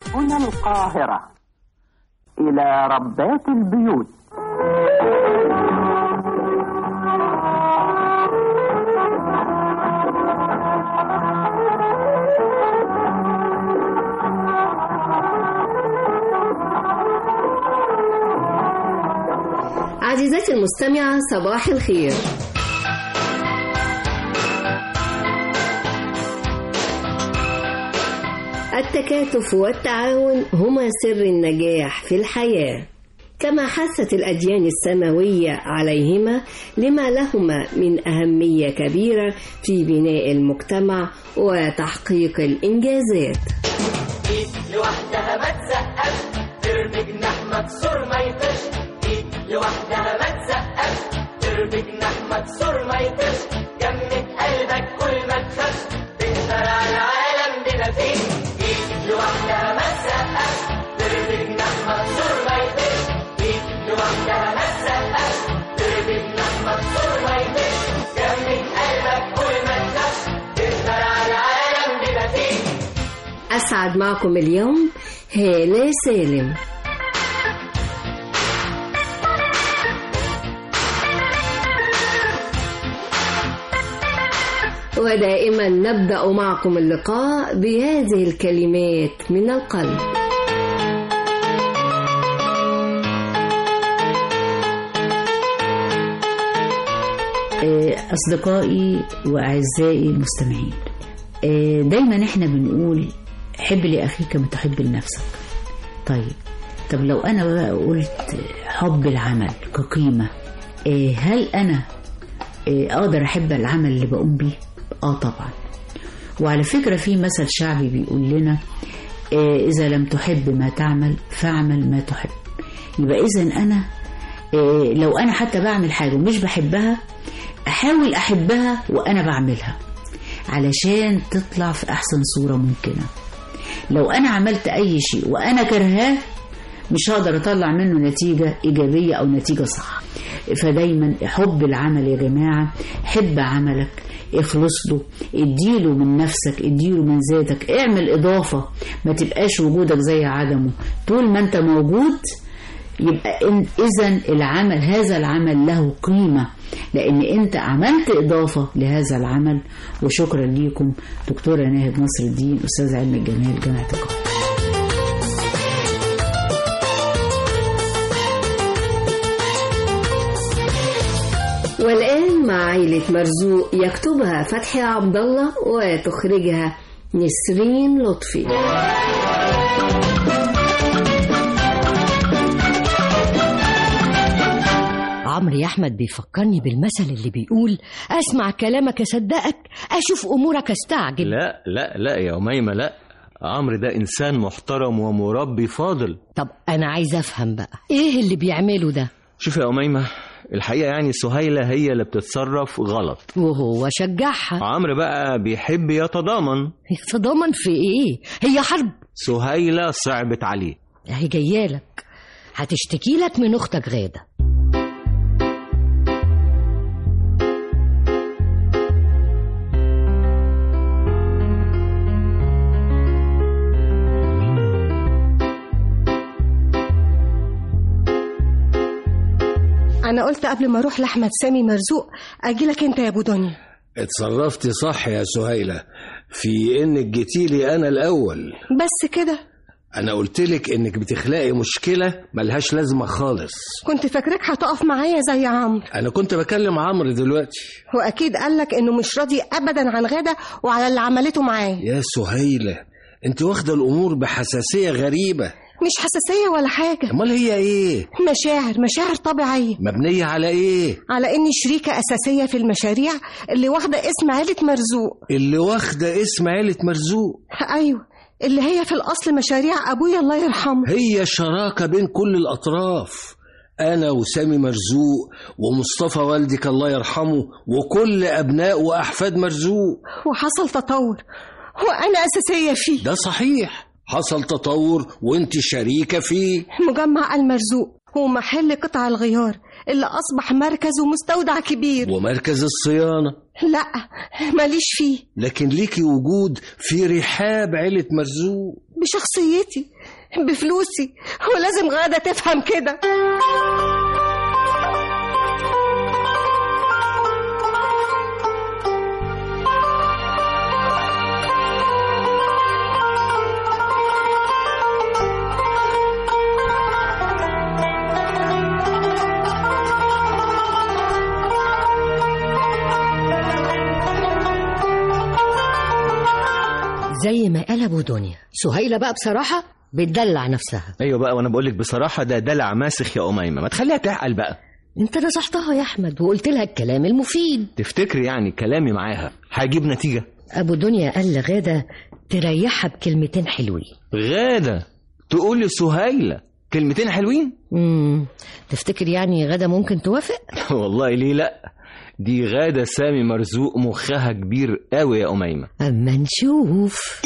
هنا القاهرة إلى ربات البيوت عزيزتي المستمعة صباح الخير التكاتف والتعاون هما سر النجاح في الحياة كما حثت الأديان السماوية عليهما لما لهما من أهمية كبيرة في بناء المجتمع وتحقيق الإنجازات ايد لوحدها ما تسقف ترمي جناح مكسور ما يطيرش ايد لوحدها ما تسقف ترمي جناح مكسور ما يطيرش جمد قلبك كل ما تخافش تقدر على العالم بما فيه ايد لوحدها ما تسقف ترمي جناح مكسور ما يطيرش ايد لوحدها ما تسقف ترمي جناح مكسور ما يطيرش جمد قلبك كل ما تخافش تقدر على العالم بما فيه أسعد معكم اليوم هالة سالم ودائما نبدأ معكم اللقاء بهذه الكلمات من القلب آه، أصدقائي وأعزائي المستمعين آه، دايما احنا بنقول حب لأخيك ما تحب لنفسك طيب طب لو أنا بقى قلت حب العمل كقيمة آه، هل أنا آه، أقدر أحب العمل اللي بقوم بيه؟ آه طبعا وعلى فكرة في مثل شعبي بيقول لنا آه، إذا لم تحب ما تعمل فاعمل ما تحب يبقى إذا أنا آه، لو أنا حتى بعمل حاجة ومش بحبها أحاول أحبها وأنا بعملها علشان تطلع في أحسن صورة ممكنة لو أنا عملت أي شيء وأنا كرهاه مش هقدر أطلع منه نتيجة إيجابية أو نتيجة صح فدايما حب العمل يا جماعة حب عملك اخلص له اديله من نفسك اديله من ذاتك اعمل إضافة ما تبقاش وجودك زي عدمه طول ما انت موجود يبقى إذا العمل هذا العمل له قيمة لأن أنت عملت إضافة لهذا العمل وشكرا ليكم دكتورة ناهد نصر الدين أستاذ علم الجمال جامعة القاهرة والآن مع عائلة مرزوق يكتبها فتحي عبد الله وتخرجها نسرين لطفي عمرو يا احمد بيفكرني بالمثل اللي بيقول اسمع كلامك اصدقك اشوف امورك استعجل لا لا لا يا أميمة لا عمرو ده إنسان محترم ومربي فاضل طب انا عايز افهم بقى ايه اللي بيعمله ده شوف يا أميمة الحقيقة يعني سهيلة هي اللي بتتصرف غلط وهو شجعها عمرو بقى بيحب يتضامن يتضامن في ايه هي حرب سهيلة صعبت عليه هي جايالك هتشتكي لك من اختك غاده انا قلت قبل ما اروح لاحمد سامي مرزوق اجيلك انت يا ابو دنيا اتصرفتي صح يا سهيلة في انك جيتيلي انا الاول بس كده انا قلتلك انك بتخلقي مشكلة ملهاش لازمة خالص كنت فاكرك هتقف معايا زي عمرو انا كنت بكلم عمرو دلوقتي واكيد قالك انه مش راضي ابدا عن غاده وعلى اللي عملته معاه يا سهيلة انت واخدة الامور بحساسية غريبة مش حساسيه ولا حاجه امال هي ايه مشاعر مشاعر طبيعيه مبنية على ايه على اني شريكه اساسيه في المشاريع اللي واخده اسم عيله مرزوق اللي واخدة اسم عيلة مرزوق ايوه اللي هي في الاصل مشاريع ابويا الله يرحمه هي شراكة بين كل الأطراف أنا وسامي مرزوق ومصطفى والدك الله يرحمه وكل أبناء وأحفاد مرزوق وحصل تطور وانا اساسيه فيه ده صحيح حصل تطور وانت شريكة فيه مجمع المرزوق ومحل قطع الغيار اللي أصبح مركز ومستودع كبير ومركز الصيانة لا ماليش فيه لكن ليكي وجود في رحاب عيلة مرزوق بشخصيتي بفلوسي ولازم غادة تفهم كده زي ما قال ابو دنيا سهيله بقى بصراحه بتدلع نفسها ايوه بقى وانا بقول لك بصراحه ده دلع ماسخ يا اميمه ما تخليها تعقل بقى انت نصحتها يا احمد وقلت لها الكلام المفيد تفتكري يعني كلامي معاها هيجيب نتيجه ابو دنيا قال لغاده تريحها بكلمتين حلوين غاده تقول لسهيله كلمتين حلوين امم تفتكر يعني غاده ممكن توافق والله ليه لا دي غاده سامي مرزوق مخها كبير قوي يا اميمه اما نشوف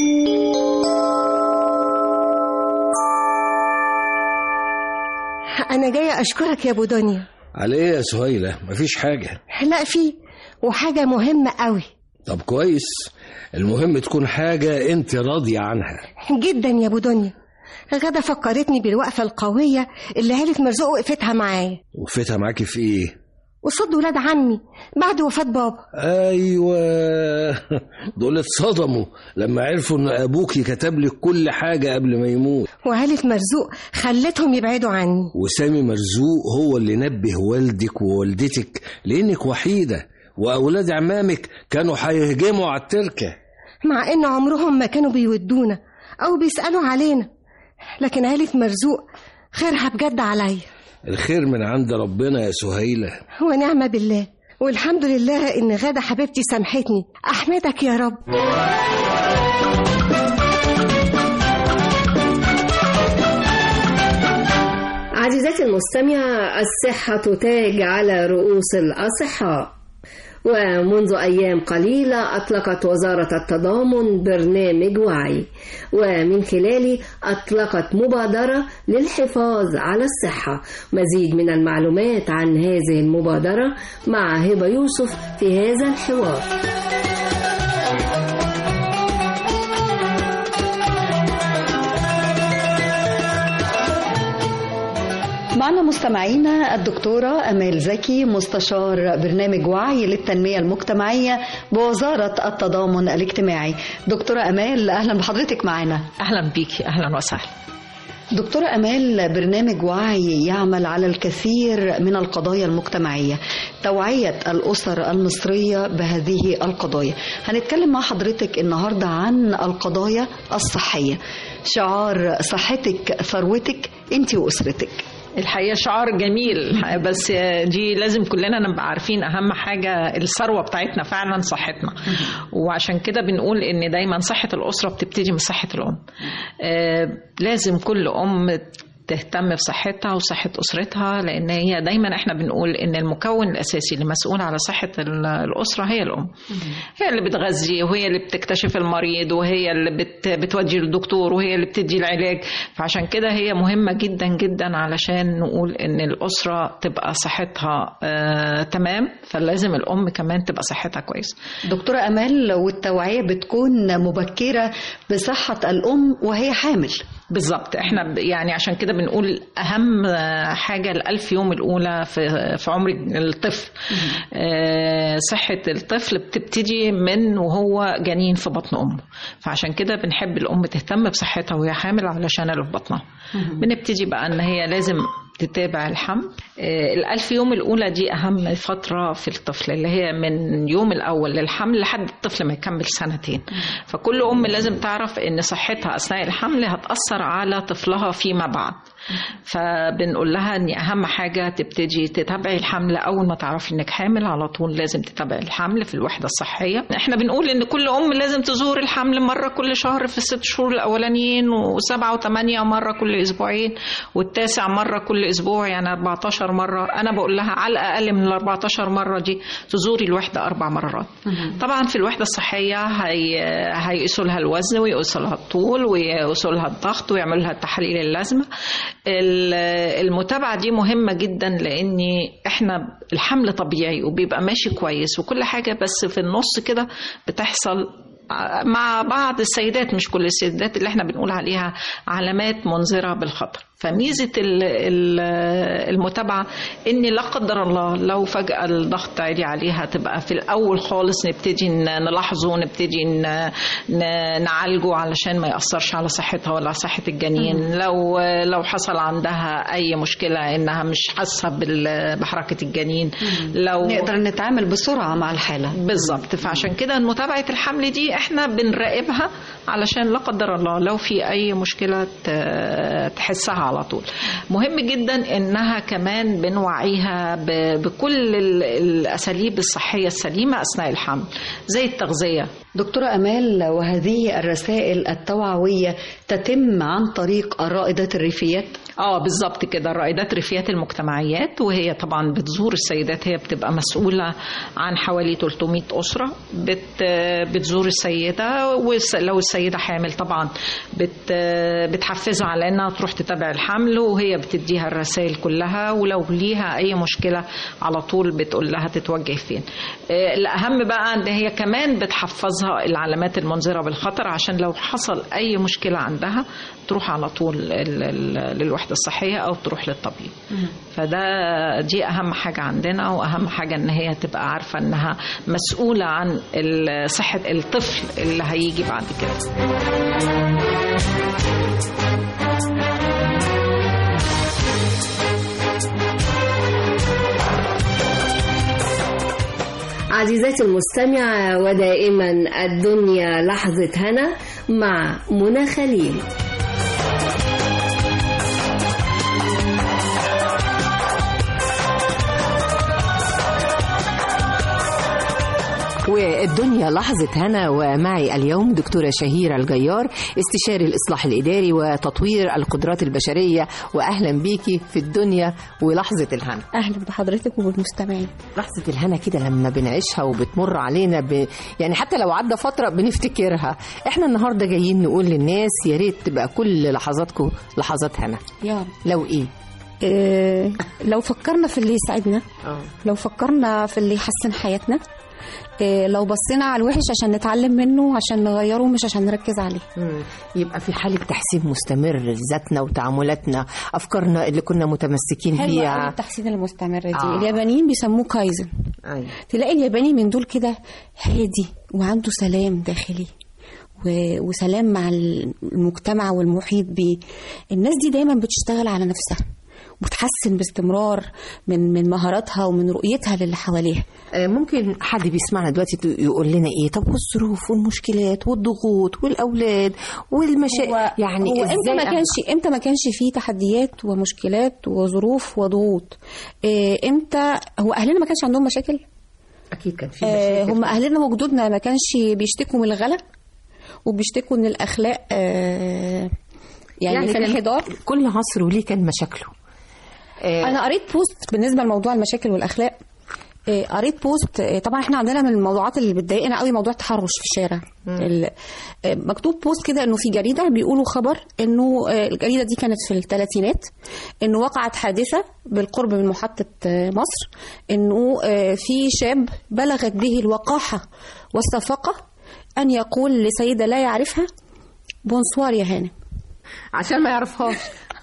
انا جايه اشكرك يا ابو دنيا على ايه يا سهيلة مفيش حاجة لا في وحاجه مهمه قوي طب كويس المهم تكون حاجة انت راضية عنها جدا يا ابو دنيا غدا فكرتني بالوقفه القويه اللي عيله مرزوق وقفتها معايا وفتها معاكي في ايه قصاد ولاد عمي بعد وفاه بابا ايوه دول اتصدموا لما عرفوا ان ابوكي كتب لك كل حاجة قبل ما يموت وعيله مرزوق خلتهم يبعدوا عني وسامي مرزوق هو اللي نبه والدك ووالدتك لانك وحيدة واولاد عمامك كانوا هيهجموا على التركة مع ان عمرهم ما كانوا بيودونا او بيسالوا علينا لكن عيله مرزوق خيرها بجد عليا الخير من عند ربنا يا سهيلة ونعمه بالله والحمد لله ان غاده حبيبتي سامحتني احمدك يا رب عزيزتي المستمعة الصحة تاج على رؤوس الأصحاء ومنذ أيام قليلة أطلقت وزارة التضامن برنامج وعي ومن خلاله أطلقت مبادرة للحفاظ على الصحة مزيد من المعلومات عن هذه المبادرة مع هبة يوسف في هذا الحوار معنا مستمعينا الدكتورة أمال زكي مستشار برنامج وعي للتنمية المجتمعية بوزارة التضامن الاجتماعي دكتورة أمال أهلا بحضرتك معنا اهلا بيكي اهلا وسهلا دكتورة أمال برنامج وعي يعمل على الكثير من القضايا المجتمعية توعية الأسر المصرية بهذه القضايا هنتكلم مع حضرتك النهاردة عن القضايا الصحية شعار صحتك ثروتك انت وأسرتك الحقيقه شعار جميل بس دي لازم كلنا نبقى عارفين اهم حاجه الثروه بتاعتنا فعلا صحتنا وعشان كده بنقول ان دايما صحه الاسره بتبتدي من صحه الام آه لازم كل ام تهتم بصحتها وصحة أسرتها لأن هي دايما احنا بنقول إن المكون الأساسي اللي مسؤول على صحة ال- الأسرة هي الأم هي اللي بتغذي وهي اللي بتكتشف المريض وهي اللي بت بتودي للدكتور وهي اللي بتدي العلاج فعشان كده هي مهمة جدا جدا علشان نقول إن الأسرة تبقى صحتها آه تمام فلازم الأم كمان تبقى صحتها كويسة دكتورة أمال والتوعية بتكون مبكرة بصحة الأم وهي حامل بالظبط احنا ب- يعني عشان كده بنقول اهم آه، حاجه الالف يوم الاولى في في عمر الطفل آه، صحه الطفل بتبتدي من وهو جنين في بطن امه فعشان كده بنحب الام تهتم بصحتها وهي حامل علشان اللي في بطنها بنبتدي بقى ان هي لازم تتابع الحمل آه، الألف يوم الأولى دي أهم فترة في الطفل اللي هي من يوم الأول للحمل لحد الطفل ما يكمل سنتين فكل أم لازم تعرف إن صحتها أثناء الحمل هتأثر على طفلها فيما بعد فبنقول لها ان اهم حاجه تبتدي تتابعي الحمل اول ما تعرفي انك حامل على طول لازم تتابعي الحمل في الوحده الصحيه احنا بنقول ان كل ام لازم تزور الحمل مره كل شهر في الست شهور الاولانيين وسبعه وثمانيه مره كل اسبوعين والتاسع مره كل اسبوع يعني 14 مره انا بقول لها على الاقل من ال 14 mره دي تزوري الوحده اربع مرات طبعا في الوحده الصحيه هي هيقيسوا لها الوزن ويقيسوا لها الطول ويقيسوا لها الضغط ويعملوا لها التحاليل اللازمه ال- المتابعه دي مهمه جدا لان احنا الحمل طبيعي وبيبقى ماشي كويس وكل حاجه بس في النص كده بتحصل مع بعض السيدات مش كل السيدات اللي احنا بنقول عليها علامات منذرة بالخطر فميزة ال- ال- المتابعة ان لا قدر الله لو فجأة الضغط عالي عليها تبقى في الأول خالص نبتدي ن- نلاحظه نبتدي ن- ن- نعالجه علشان ما يأثرش على صحتها ولا صحة الجنين لو لو حصل عندها أي مشكلة إنها مش حاسة بال- بحركة الجنين لو نقدر نتعامل بسرعة مع الحالة بالظبط فعشان كده متابعة الحمل دي احنا بنراقبها علشان لا قدر الله لو في اي مشكلة ت- تحسها على طول مهم جدا انها كمان بنوعيها ب- بكل ال- الاساليب الصحية السليمة اثناء الحمل زي التغذية دكتورة أمال وهذه الرسائل التوعوية تتم عن طريق الرائدات الريفيات اه بالظبط كده الرائدات ريفيات المجتمعيات وهي طبعا بتزور السيدات هي بتبقى مسؤولة عن حوالي 300 أسرة بت بتزور السيدة ولو السيدة حامل طبعا بت بتحفزها على انها تروح تتابع الحمل وهي بتديها الرسائل كلها ولو ليها اي مشكلة على طول بتقول لها تتوجه فين آه، الأهم بقى ان هي كمان بتحفظها العلامات المنذرة بالخطر عشان لو حصل أي مشكلة عندها تروح على طول ال- ال- للوحدة الصحية أو تروح للطبيب فده دي أهم حاجة عندنا وأهم حاجة إن هي تبقى عارفة إنها مسؤولة عن ال- صحة الطفل اللي هيجي بعد كده عزيزاتي المستمعة ودائما الدنيا لحظة هنا مع منى خليل والدنيا لحظة هنا ومعي اليوم دكتورة شهيرة الجيار استشاري الإصلاح الإداري وتطوير القدرات البشرية وأهلا بيكي في الدنيا ولحظة الهنا اهلا بحضرتك وبالمستمعين لحظة الهنا كده لما بنعيشها وبتمر علينا ب... يعني حتى لو عدى فترة بنفتكرها احنا النهاردة جايين نقول للناس يا ريت تبقى كل لحظاتكم لحظات هنا يا رب. لو ايه إيه لو فكرنا في اللي يسعدنا اه لو فكرنا في اللي يحسن حياتنا إيه لو بصينا على الوحش عشان نتعلم منه عشان نغيره مش عشان نركز عليه مم. يبقى في حالة تحسين مستمر لذاتنا وتعاملاتنا أفكارنا اللي كنا متمسكين حلوة قوي بيها التحسين المستمر دي آه. اليابانيين بيسموه كايزن أيوة. تلاقي الياباني من دول كده هادي وعنده سلام داخلي و- وسلام مع المجتمع والمحيط بيه الناس دي دايما بتشتغل على نفسها وبتحسن باستمرار من من مهاراتها ومن رؤيتها للي حواليها آه، ممكن حد بيسمعنا دلوقتي ت- يقول لنا ايه طب والظروف والمشكلات والضغوط والاولاد والمشاكل يعني هو امتى ازاي ما أ- كانش امتى ما كانش فيه تحديات ومشكلات وظروف وضغوط إيه امتى هو اهلنا ما كانش عندهم مشاكل اكيد كان في آه مشاكل هم اهلنا وجدودنا ما كانش بيشتكوا من الغلا وبيشتكوا ان الاخلاق آه يعني, يعني في كان انحدار كل عصر وليه كان مشاكله آه، انا قريت بوست بالنسبه لموضوع المشاكل والاخلاق إيه، قريت بوست إيه، طبعا احنا عندنا من الموضوعات اللي بتضايقنا قوي موضوع التحرش في الشارع ال- إيه، مكتوب بوست كده انه في جريده بيقولوا خبر انه آه، الجريده دي كانت في الثلاثينات انه وقعت حادثه بالقرب من محطه آه، مصر انه آه، في شاب بلغت به الوقاحه والصفقه ان يقول لسيده لا يعرفها بونسوار يا هانم عشان ما يعرفهاش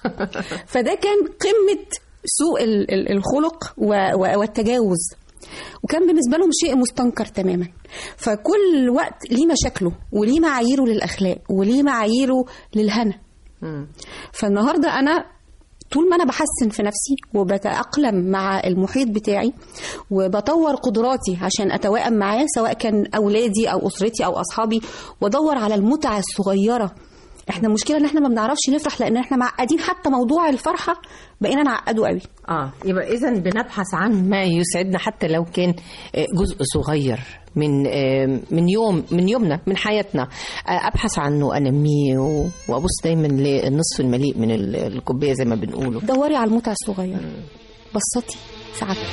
فده كان قمة سوء ال- ال- الخلق و- و- والتجاوز وكان بالنسبة لهم شيء مستنكر تماما فكل وقت ليه مشاكله وليه معاييره للأخلاق وليه معاييره للهنا فالنهاردة أنا طول ما أنا بحسن في نفسي وبتأقلم مع المحيط بتاعي وبطور قدراتي عشان أتوائم معاه سواء كان أولادي أو أسرتي أو أصحابي وأدور على المتعة الصغيرة احنا المشكله ان احنا ما بنعرفش نفرح لان احنا معقدين حتى موضوع الفرحه بقينا نعقده قوي اه يبقى اذا بنبحث عن ما يسعدنا حتى لو كان آه، جزء صغير من آه، من يوم من يومنا من حياتنا آه، ابحث عنه انميه و- وابص دايما للنصف المليء من ال- الكوبايه زي ما بنقوله دوري على المتعه الصغيره بسطي ساعتها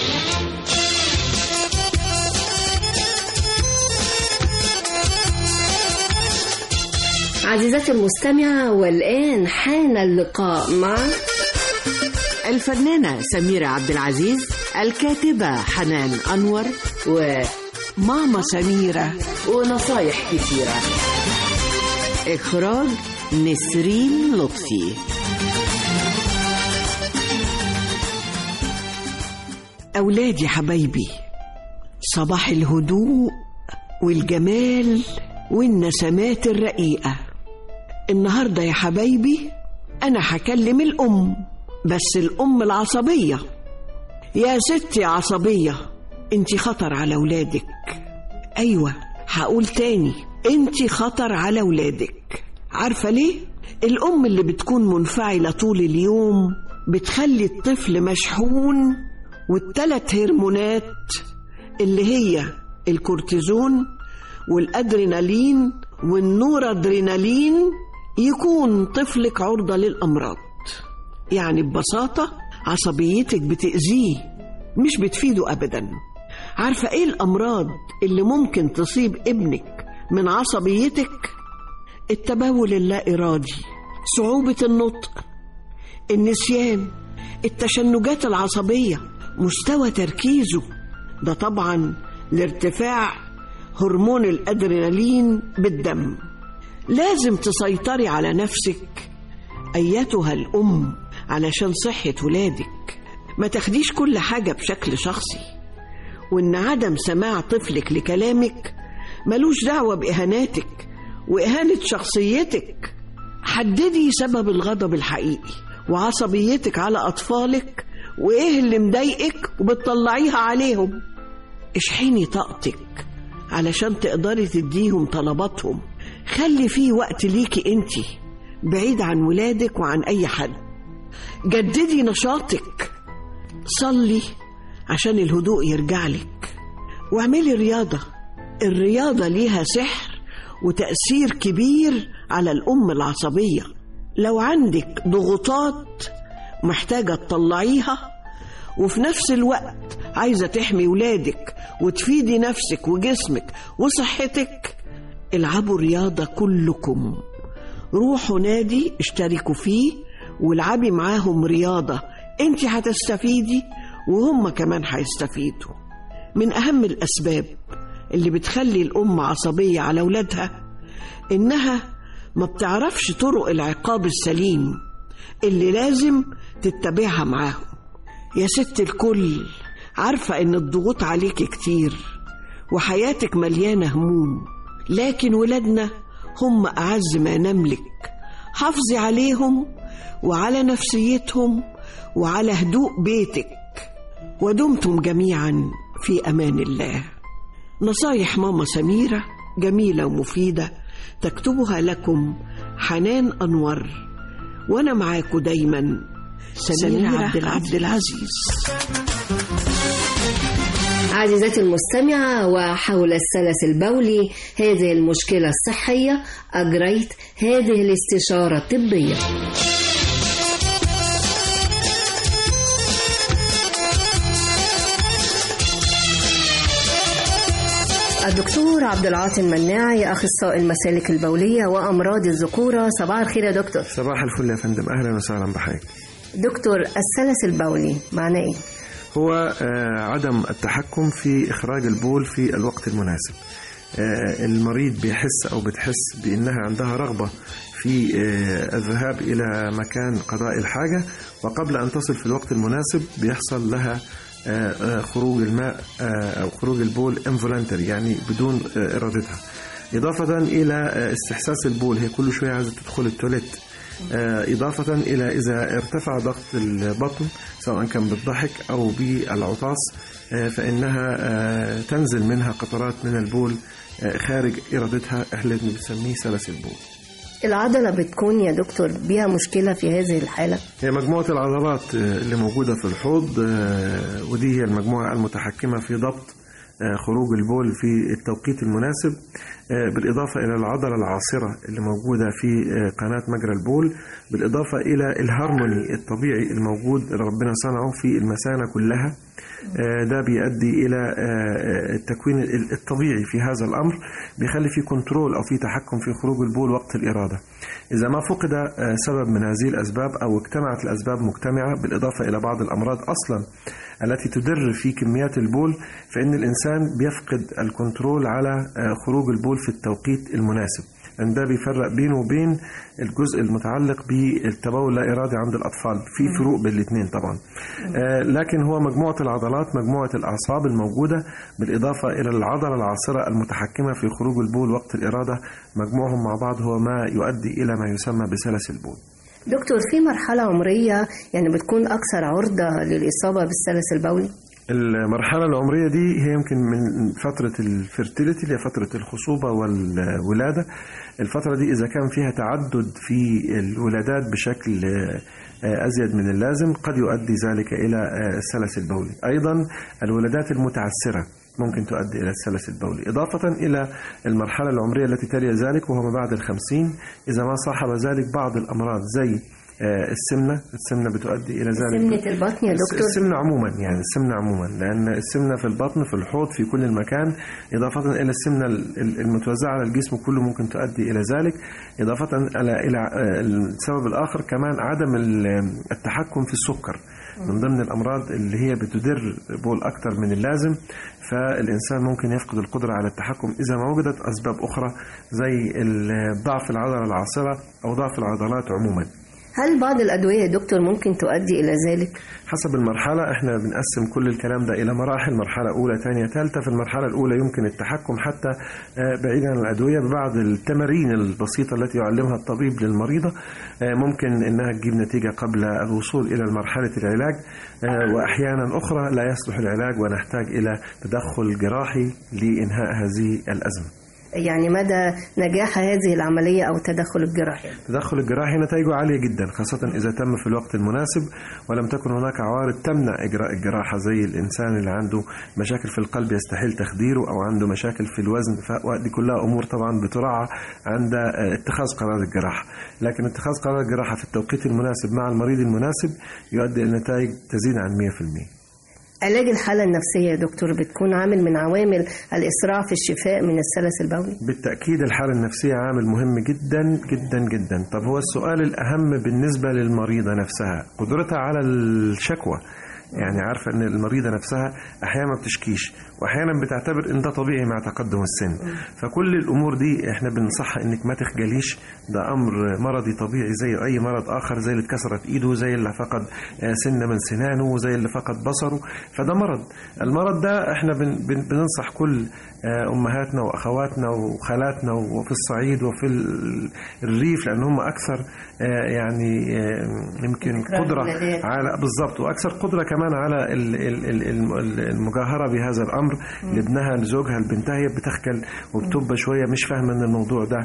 عزيزاتي المستمعة والآن حان اللقاء مع الفنانة سميرة عبد العزيز الكاتبة حنان أنور وماما سميرة ونصايح كتيرة إخراج نسرين لطفي أولادي حبايبي صباح الهدوء والجمال والنسمات الرقيقة النهاردة يا حبايبي أنا هكلم الأم بس الأم العصبية يا ستي عصبية انت خطر على ولادك أيوة هقول تاني انت خطر على ولادك عارفة ليه؟ الأم اللي بتكون منفعلة طول اليوم بتخلي الطفل مشحون والتلات هرمونات اللي هي الكورتيزون والأدرينالين والنورادرينالين يكون طفلك عرضة للأمراض يعني ببساطة عصبيتك بتأذيه مش بتفيده أبدا عارفة إيه الأمراض اللي ممكن تصيب ابنك من عصبيتك التبول اللا إرادي صعوبة النطق النسيان التشنجات العصبية مستوى تركيزه ده طبعا لارتفاع هرمون الأدرينالين بالدم لازم تسيطري على نفسك أيتها الأم علشان صحة ولادك ما تاخديش كل حاجة بشكل شخصي وإن عدم سماع طفلك لكلامك ملوش دعوة بإهاناتك وإهانة شخصيتك حددي سبب الغضب الحقيقي وعصبيتك على أطفالك وإيه اللي مضايقك وبتطلعيها عليهم اشحني طاقتك علشان تقدري تديهم طلباتهم خلي فيه وقت ليكي انتي بعيد عن ولادك وعن أي حد جددي نشاطك صلي عشان الهدوء يرجع لك واعملي رياضة الرياضة ليها سحر وتأثير كبير على الأم العصبية لو عندك ضغوطات محتاجة تطلعيها وفي نفس الوقت عايزة تحمي ولادك وتفيدي نفسك وجسمك وصحتك العبوا رياضة كلكم روحوا نادي اشتركوا فيه والعبي معاهم رياضة انت هتستفيدي وهم كمان هيستفيدوا من أهم الأسباب اللي بتخلي الأم عصبية على ولادها إنها ما بتعرفش طرق العقاب السليم اللي لازم تتبعها معاهم يا ست الكل عارفة إن الضغوط عليك كتير وحياتك مليانة هموم لكن ولادنا هم أعز ما نملك حافظي عليهم وعلى نفسيتهم وعلى هدوء بيتك ودمتم جميعا في أمان الله نصايح ماما سميرة جميلة ومفيدة تكتبها لكم حنان أنور وأنا معاكم دايما سميرة عبد عبد العزيز عزيزتي المستمعة وحول السلس البولي هذه المشكلة الصحية أجريت هذه الاستشارة الطبية الدكتور عبد العاطي المناعي أخصائي المسالك البولية وأمراض الذكورة صباح الخير يا دكتور صباح الفل يا فندم أهلا وسهلا بحضرتك دكتور السلس البولي معناه إيه؟ هو آه، عدم التحكم في إخراج البول في الوقت المناسب آه، المريض بيحس أو بتحس بأنها عندها رغبة في آه، الذهاب إلى مكان قضاء الحاجة وقبل أن تصل في الوقت المناسب بيحصل لها آه، آه، خروج الماء آه، أو خروج البول انفولنتري يعني بدون آه، إرادتها إضافة إلى آه، استحساس البول هي كل شوية عايزة تدخل التواليت آه، إضافة إلى إذا ارتفع ضغط البطن سواء كان بالضحك أو بالعطاس آه، فإنها آه، تنزل منها قطرات من البول آه، خارج إرادتها اللي بنسميه سلس البول العضلة بتكون يا دكتور بيها مشكلة في هذه الحالة هي مجموعة العضلات آه، اللي موجودة في الحوض آه، ودي هي المجموعة المتحكمة في ضبط آه، خروج البول في التوقيت المناسب آه، بالإضافة إلى العضلة العاصرة اللي موجودة في آه، قناة مجرى البول بالإضافة إلى الهارموني الطبيعي الموجود اللي ربنا صنعه في المثانة كلها آه، ده بيؤدي إلى آه، التكوين ال- الطبيعي في هذا الأمر بيخلي في كنترول أو في تحكم في خروج البول وقت الإرادة إذا ما فقد آه، سبب من هذه الأسباب أو اجتمعت الأسباب مجتمعة بالإضافة إلى بعض الأمراض أصلا التي تدر في كميات البول فإن الإنسان بيفقد الكنترول على آه، خروج البول في التوقيت المناسب لأن ده بيفرق بينه وبين الجزء المتعلق بالتبول لا إرادي عند الأطفال في فروق بين الاثنين طبعا آه، لكن هو مجموعة العضلات مجموعة الأعصاب الموجودة بالإضافة إلى العضلة العاصرة المتحكمة في خروج البول وقت الإرادة مجموعهم مع بعض هو ما يؤدي إلى ما يسمى بسلس البول دكتور في مرحلة عمرية يعني بتكون أكثر عرضة للإصابة بالسلس البولي المرحلة العمرية دي هي يمكن من فترة الفيرتيليتي اللي هي فترة الخصوبة والولادة الفترة دي إذا كان فيها تعدد في الولادات بشكل آه، أزيد من اللازم قد يؤدي ذلك إلى آه، السلس البولي أيضا الولادات المتعسرة ممكن تؤدي إلى السلس البولي إضافة إلى المرحلة العمرية التي تلي ذلك وهو ما بعد الخمسين إذا ما صاحب ذلك بعض الأمراض زي آه، السمنة السمنة بتؤدي إلى ذلك سمنة البطن يا دكتور السمنة عموما يعني السمنة عموما لأن السمنة في البطن في الحوض في كل المكان إضافة إلى السمنة ال- المتوزعة على الجسم كله ممكن تؤدي إلى ذلك إضافة إلى إلى آه، السبب الآخر كمان عدم ال- التحكم في السكر من ضمن الأمراض اللي هي بتدر بول أكتر من اللازم فالإنسان ممكن يفقد القدرة على التحكم إذا ما وجدت أسباب أخرى زي ال- ضعف العضلة العاصرة أو ضعف العضلات عموما هل بعض الأدوية يا دكتور ممكن تؤدي إلى ذلك؟ حسب المرحلة احنا بنقسم كل الكلام ده إلى مراحل مرحلة أولى ثانية ثالثة في المرحلة الأولى يمكن التحكم حتى آه، بعيدا عن الأدوية ببعض التمارين البسيطة التي يعلمها الطبيب للمريضة آه، ممكن إنها تجيب نتيجة قبل الوصول إلى مرحلة العلاج آه، وأحيانا أخرى لا يصلح العلاج ونحتاج إلى تدخل جراحي لإنهاء هذه الأزمة يعني مدى نجاح هذه العملية أو التدخل الجراحي التدخل الجراحي نتائجه عالية جدا خاصة إذا تم في الوقت المناسب ولم تكن هناك عوارض تمنع إجراء الجراحة زي الإنسان اللي عنده مشاكل في القلب يستحيل تخديره أو عنده مشاكل في الوزن فدي كلها أمور طبعا بتراعى عند آه، اتخاذ قرار الجراحة لكن اتخاذ قرار الجراحة في التوقيت المناسب مع المريض المناسب يؤدي إلى نتائج تزيد عن 100% علاج الحالة النفسية يا دكتور بتكون عامل من عوامل الإسراع في الشفاء من السلس البولي بالتأكيد الحالة النفسية عامل مهم جدا جدا جدا طب هو السؤال الأهم بالنسبة للمريضة نفسها قدرتها على الشكوى يعني عارفة ان المريضة نفسها احيانا ما بتشكيش واحيانا بتعتبر ان ده طبيعي مع تقدم السن فكل الامور دي احنا بنصحها انك ما تخجليش ده امر مرضي طبيعي زي اي مرض اخر زي اللي اتكسرت ايده زي اللي فقد آه، سنة من سنانه وزي اللي فقد بصره فده مرض المرض ده احنا بن بن بننصح كل آه، امهاتنا واخواتنا وخالاتنا وفي الصعيد وفي ال- الريف لان هم اكثر آه، يعني آه، يمكن تكرار قدره الولادات. على بالضبط واكثر قدره كمان على ال- ال- ال- ال- المجاهره بهذا الامر لابنها لزوجها لبنتها هي بتخجل وبتبقى شويه مش فاهمه ان الموضوع ده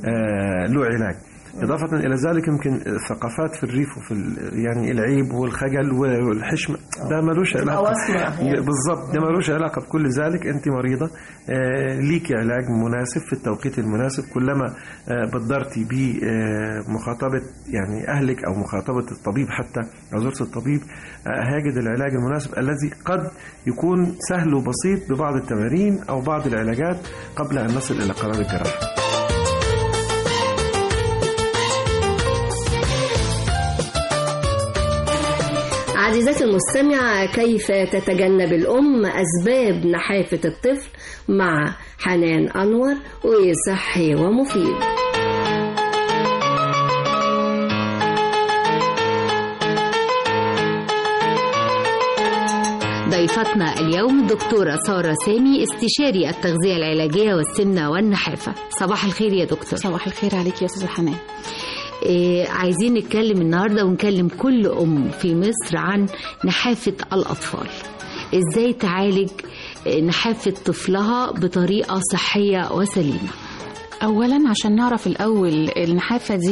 آه، له علاج إضافة إلى ذلك يمكن الثقافات في الريف وفي ال- يعني العيب والخجل والحشمة ده ملوش علاقة وصمة أحيانا. بالضبط ده ملوش علاقة بكل ذلك أنت مريضة آه، ليكي علاج مناسب في التوقيت المناسب كلما آه، بدرتي بمخاطبة يعني أهلك أو مخاطبة الطبيب حتى أو زوجة الطبيب آه، هيجد العلاج المناسب الذي قد يكون سهل وبسيط ببعض التمارين أو بعض العلاجات قبل أن نصل إلى قرار الجراحة عزيزتي المستمعة كيف تتجنب الأم أسباب نحافة الطفل مع حنان أنور وصحي ومفيد ضيفتنا اليوم الدكتورة سارة سامي استشاري التغذية العلاجية والسمنة والنحافة صباح الخير يا دكتور صباح الخير عليك يا أستاذة حنان إيه عايزين نتكلم النهاردة ونكلم كل أم في مصر عن نحافة الأطفال إزاي تعالج إيه، نحافة طفلها بطريقة صحية وسليمة اولا عشان نعرف الاول النحافه دي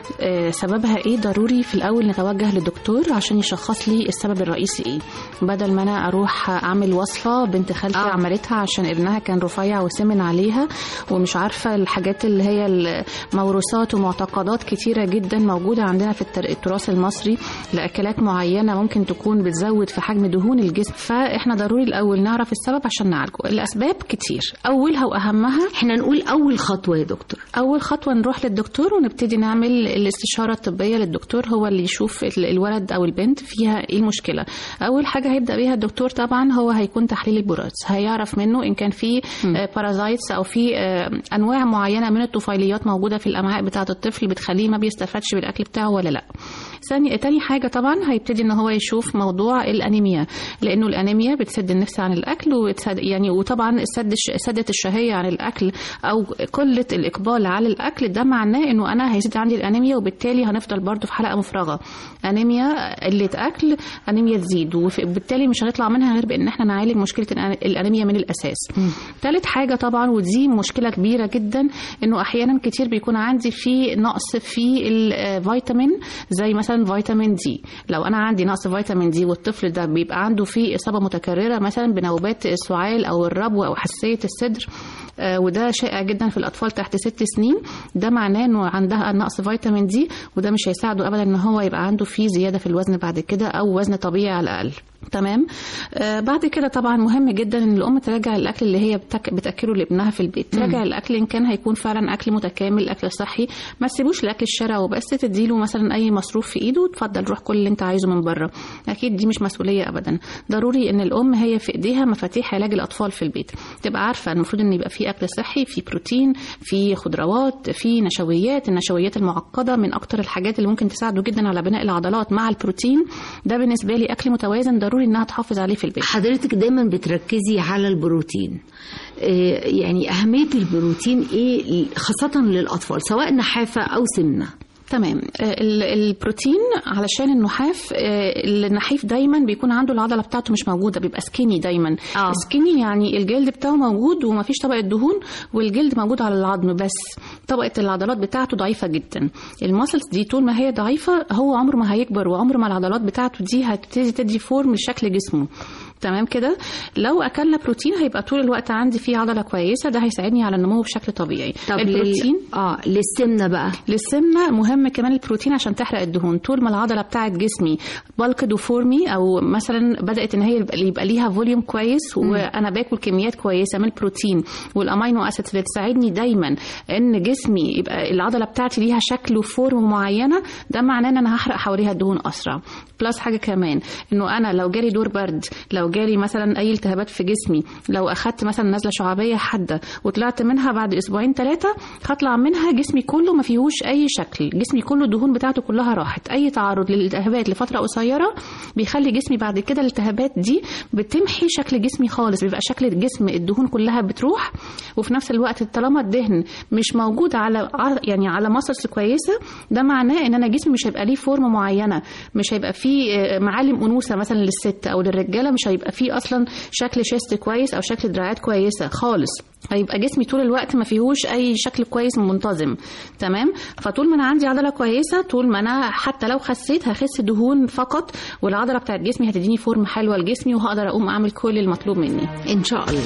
آه، سببها ايه ضروري في الاول نتوجه للدكتور عشان يشخص لي السبب الرئيسي ايه بدل ما انا اروح اعمل وصفه بنت خالتي آه. عملتها عشان ابنها كان رفيع وسمن عليها ومش عارفه الحاجات اللي هي الموروثات ومعتقدات كتيره جدا موجوده عندنا في التر- التراث المصري لاكلات معينه ممكن تكون بتزود في حجم دهون الجسم فاحنا ضروري الاول نعرف السبب عشان نعالجه الاسباب كتير اولها واهمها احنا نقول اول خطوه يا دكتور اول خطوه نروح للدكتور ونبتدي نعمل الاستشاره الطبيه للدكتور هو اللي يشوف ال- الولد او البنت فيها ايه المشكله اول حاجه هيبدا بيها الدكتور طبعا هو هيكون تحليل البراز هيعرف منه ان كان في بارازايتس او في آه، انواع معينه من الطفيليات موجوده في الامعاء بتاعه الطفل بتخليه ما بيستفادش بالاكل بتاعه ولا لا ثاني تاني حاجه طبعا هيبتدي ان هو يشوف موضوع الانيميا لانه الانيميا بتسد النفس عن الاكل وبتسد يعني وطبعا السد الش- سدة الشهيه عن الاكل او قله الاقبال على الاكل ده معناه انه انا هيزيد عندي الانيميا وبالتالي هنفضل برضو في حلقه مفرغه انيميا قله اكل انيميا تزيد وبالتالي مش هنطلع منها غير بان احنا نعالج مشكله الأن- الانيميا من الاساس ثالث حاجه طبعا ودي مشكله كبيره جدا انه احيانا كتير بيكون عندي في نقص في الفيتامين زي مثلا فيتامين دي لو انا عندي نقص فيتامين دي والطفل ده بيبقى عنده فيه اصابه متكرره مثلا بنوبات السعال او الربو او حساسيه الصدر آه، وده شائع جدا في الاطفال تحت ست سنين ده معناه انه عندها نقص فيتامين دي وده مش هيساعده ابدا ان هو يبقى عنده فيه زياده في الوزن بعد كده او وزن طبيعي على الاقل تمام آه بعد كده طبعا مهم جدا ان الام تراجع الاكل اللي هي بتك... بتاكله لابنها في البيت تراجع الاكل ان كان هيكون فعلا اكل متكامل اكل صحي ما تسيبوش لاكل الشارع وبس تديله مثلا اي مصروف في ايده وتفضل روح كل اللي انت عايزه من بره اكيد دي مش مسؤوليه ابدا ضروري ان الام هي في ايديها مفاتيح علاج الاطفال في البيت تبقى عارفه المفروض ان يبقى في اكل صحي في بروتين في خضروات في نشويات النشويات المعقده من اكتر الحاجات اللي ممكن تساعده جدا على بناء العضلات مع البروتين ده بالنسبه لي اكل متوازن ضروري انها تحافظ عليه في البيت حضرتك دايما بتركزي على البروتين آه، يعني أهمية البروتين إيه خاصة للأطفال سواء نحافة أو سمنة تمام آه، ال- البروتين علشان النحاف آه، النحيف دايما بيكون عنده العضله بتاعته مش موجوده بيبقى سكيني دايما آه. سكيني يعني الجلد بتاعه موجود ومفيش طبقه دهون والجلد موجود على العظم بس طبقه العضلات بتاعته ضعيفه جدا الماسلز دي طول ما هي ضعيفه هو عمره ما هيكبر وعمر ما العضلات بتاعته دي هتبتدي تدي فورم لشكل جسمه تمام كده لو اكلنا بروتين هيبقى طول الوقت عندي فيه عضله كويسه ده هيساعدني على النمو بشكل طبيعي طب البروتين لل... اه للسمنة بقى للسمنه مهم كمان البروتين عشان تحرق الدهون طول ما العضله بتاعت جسمي بالكد وفورمي او مثلا بدات ان هي يبقى يبقى ليها فوليوم كويس وانا باكل كميات كويسه من البروتين والامينو اسيدز اللي تساعدني دايما ان جسمي يبقى العضله بتاعتي ليها شكل وفورم معينه ده معناه ان انا هحرق حواليها الدهون اسرع بلس حاجه كمان انه انا لو جالي دور برد لو جالي مثلا اي التهابات في جسمي لو اخدت مثلا نزله شعبيه حاده وطلعت منها بعد اسبوعين ثلاثه هطلع منها جسمي كله ما فيهوش اي شكل جسمي كله الدهون بتاعته كلها راحت اي تعرض للالتهابات لفتره قصيره بيخلي جسمي بعد كده الالتهابات دي بتمحي شكل جسمي خالص بيبقى شكل الجسم الدهون كلها بتروح وفي نفس الوقت طالما الدهن مش موجود على ع- يعني على مصص كويسه ده معناه ان انا جسمي مش هيبقى ليه فورمه معينه مش هيبقى فيه آه، معالم انوثه مثلا للست او للرجاله مش هيبقى فيه اصلا شكل شيست كويس او شكل دراعات كويسه خالص هيبقى جسمي طول الوقت ما فيهوش اي شكل كويس منتظم تمام فطول ما انا عندي عضله كويسه طول ما انا حتى لو خسيت هخس دهون فقط والعضله بتاعت جسمي هتديني فورم حلوه لجسمي وهقدر اقوم اعمل كل المطلوب مني ان شاء الله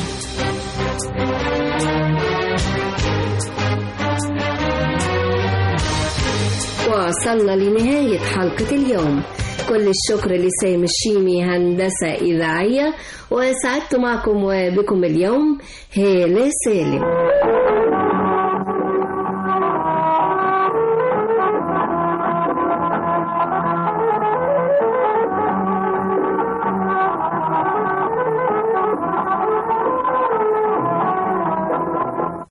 وصلنا لنهاية حلقة اليوم كل الشكر لسام الشيمي هندسة إذاعية وسعدت معكم وبكم اليوم هالة سالم